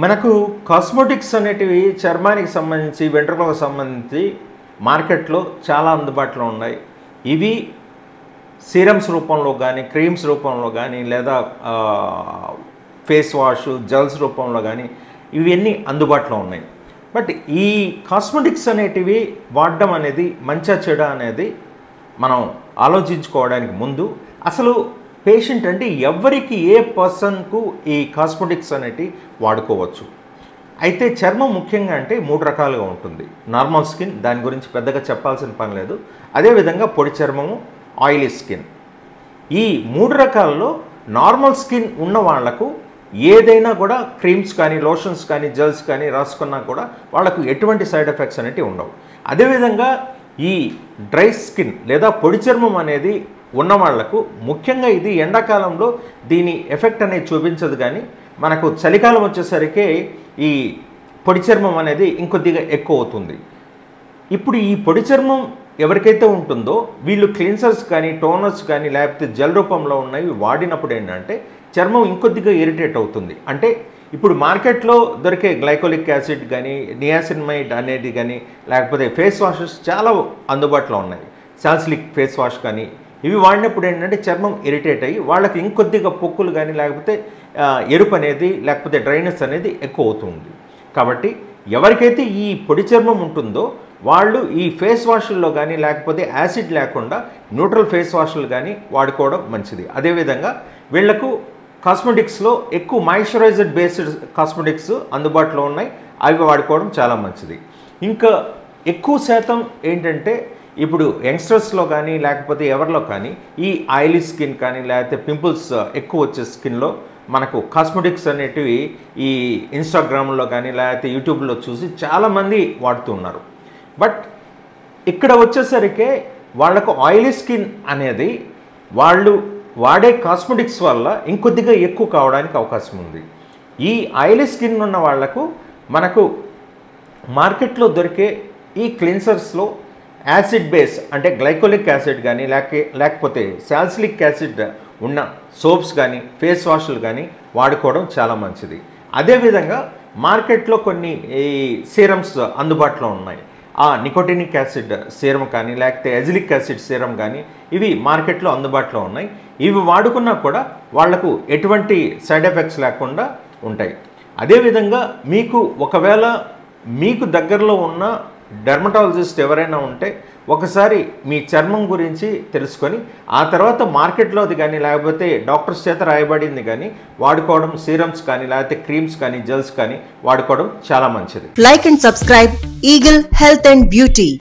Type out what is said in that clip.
మనకు కాస్మెటిక్స్ అనేటివి చర్మానికి సంబంధించి వెంట్రుకలకు సంబంధించి మార్కెట్లో చాలా అందుబాటులో ఉన్నాయి ఇవి సీరమ్స్ రూపంలో కానీ క్రీమ్స్ రూపంలో కానీ లేదా ఆ, ఫేస్ వాష్ జెల్స్ రూపంలో కానీ ఇవన్నీ అందుబాటులో ఉన్నాయి బట్ ఈ కాస్మెటిక్స్ అనేటివి వాడడం అనేది మంచా చెడ అనేది మనం ఆలోచించుకోవడానికి ముందు అసలు పేషెంట్ అంటే ఎవరికి ఏ పర్సన్కు ఈ కాస్మెటిక్స్ అనేటివి వాడుకోవచ్చు అయితే చర్మం ముఖ్యంగా అంటే మూడు రకాలుగా ఉంటుంది నార్మల్ స్కిన్ దాని గురించి పెద్దగా చెప్పాల్సిన పని లేదు అదేవిధంగా పొడి చర్మము ఆయిలీ స్కిన్ ఈ మూడు రకాలలో నార్మల్ స్కిన్ ఉన్న వాళ్లకు ఏదైనా కూడా క్రీమ్స్ కానీ లోషన్స్ కానీ జెల్స్ కానీ రాసుకున్నా కూడా వాళ్ళకు ఎటువంటి సైడ్ ఎఫెక్ట్స్ అనేవి ఉండవు అదేవిధంగా ఈ డ్రై స్కిన్ లేదా పొడి చర్మం అనేది ఉన్న వాళ్లకు ముఖ్యంగా ఇది ఎండాకాలంలో దీని ఎఫెక్ట్ అనేది చూపించదు కానీ మనకు చలికాలం వచ్చేసరికి ఈ పొడి చర్మం అనేది ఇంకొద్దిగా ఎక్కువ అవుతుంది ఇప్పుడు ఈ పొడి చర్మం ఎవరికైతే ఉంటుందో వీళ్ళు క్లీన్సర్స్ కానీ టోనర్స్ కానీ లేకపోతే జెల్ రూపంలో ఉన్నవి వాడినప్పుడు ఏంటంటే చర్మం ఇంకొద్దిగా ఇరిటేట్ అవుతుంది అంటే ఇప్పుడు మార్కెట్లో దొరికే గ్లైకోలిక్ యాసిడ్ కానీ నియాసిన్మైడ్ అనేది కానీ లేకపోతే ఫేస్ వాషెస్ చాలా అందుబాటులో ఉన్నాయి సాల్సిలిక్ ఫేస్ వాష్ కానీ ఇవి వాడినప్పుడు ఏంటంటే చర్మం ఇరిటేట్ అయ్యి వాళ్ళకి ఇంకొద్దిగా పొక్కులు కానీ లేకపోతే ఆ, ఎరుపు అనేది లేకపోతే డ్రైనెస్ అనేది ఎక్కువ అవుతుంది కాబట్టి ఎవరికైతే ఈ పొడి చర్మం ఉంటుందో వాళ్ళు ఈ ఫేస్ వాష్ల్లో కానీ లేకపోతే యాసిడ్ లేకుండా న్యూట్రల్ ఫేస్ వాష్లు కానీ వాడుకోవడం మంచిది అదేవిధంగా వీళ్లకు కాస్మెటిక్స్లో ఎక్కువ మాయిశ్చరైజర్ బేస్డ్ కాస్మెటిక్స్ అందుబాటులో ఉన్నాయి అవి వాడుకోవడం చాలా మంచిది ఇంకా ఎక్కువ శాతం ఏంటంటే ఇప్పుడు యంగ్స్టర్స్లో కానీ లేకపోతే ఎవరిలో కానీ ఈ ఆయిలీ స్కిన్ కానీ లేకపోతే పింపుల్స్ ఎక్కువ వచ్చే స్కిన్లో మనకు కాస్మెటిక్స్ అనేటివి ఈ ఇన్స్టాగ్రామ్లో కానీ లేకపోతే యూట్యూబ్లో చూసి చాలామంది వాడుతున్నారు బట్ ఇక్కడ వచ్చేసరికి వాళ్ళకు ఆయిలీ స్కిన్ అనేది వాళ్ళు వాడే కాస్మెటిక్స్ వల్ల ఇంకొద్దిగా ఎక్కువ కావడానికి అవకాశం ఉంది ఈ ఆయిలీ స్కిన్ ఉన్న వాళ్లకు మనకు మార్కెట్లో దొరికే ఈ క్లిన్సర్స్లో యాసిడ్ బేస్ అంటే గ్లైకోలిక్ యాసిడ్ కానీ లేక లేకపోతే సాల్సిలిక్ యాసిడ్ ఉన్న సోప్స్ కానీ ఫేస్ వాష్లు కానీ వాడుకోవడం చాలా మంచిది అదేవిధంగా మార్కెట్లో కొన్ని ఈ సీరమ్స్ అందుబాటులో ఉన్నాయి ఆ నికోటినిక్ యాసిడ్ సీరం కానీ లేకపోతే ఎజిలిక్ యాసిడ్ సీరం కానీ ఇవి మార్కెట్లో అందుబాటులో ఉన్నాయి ఇవి వాడుకున్నా కూడా వాళ్లకు ఎటువంటి సైడ్ ఎఫెక్ట్స్ లేకుండా ఉంటాయి అదేవిధంగా మీకు ఒకవేళ మీకు దగ్గరలో ఉన్న డెర్మటాలజిస్ట్ ఎవరైనా ఉంటే ఒకసారి మీ చర్మం గురించి తెలుసుకొని ఆ తర్వాత మార్కెట్లోది కానీ లేకపోతే డాక్టర్స్ చేత రాయబడింది కానీ వాడుకోవడం సీరమ్స్ కానీ లేకపోతే క్రీమ్స్ కానీ జెల్స్ కానీ వాడుకోవడం చాలా మంచిది Like and subscribe Eagle Health and Beauty.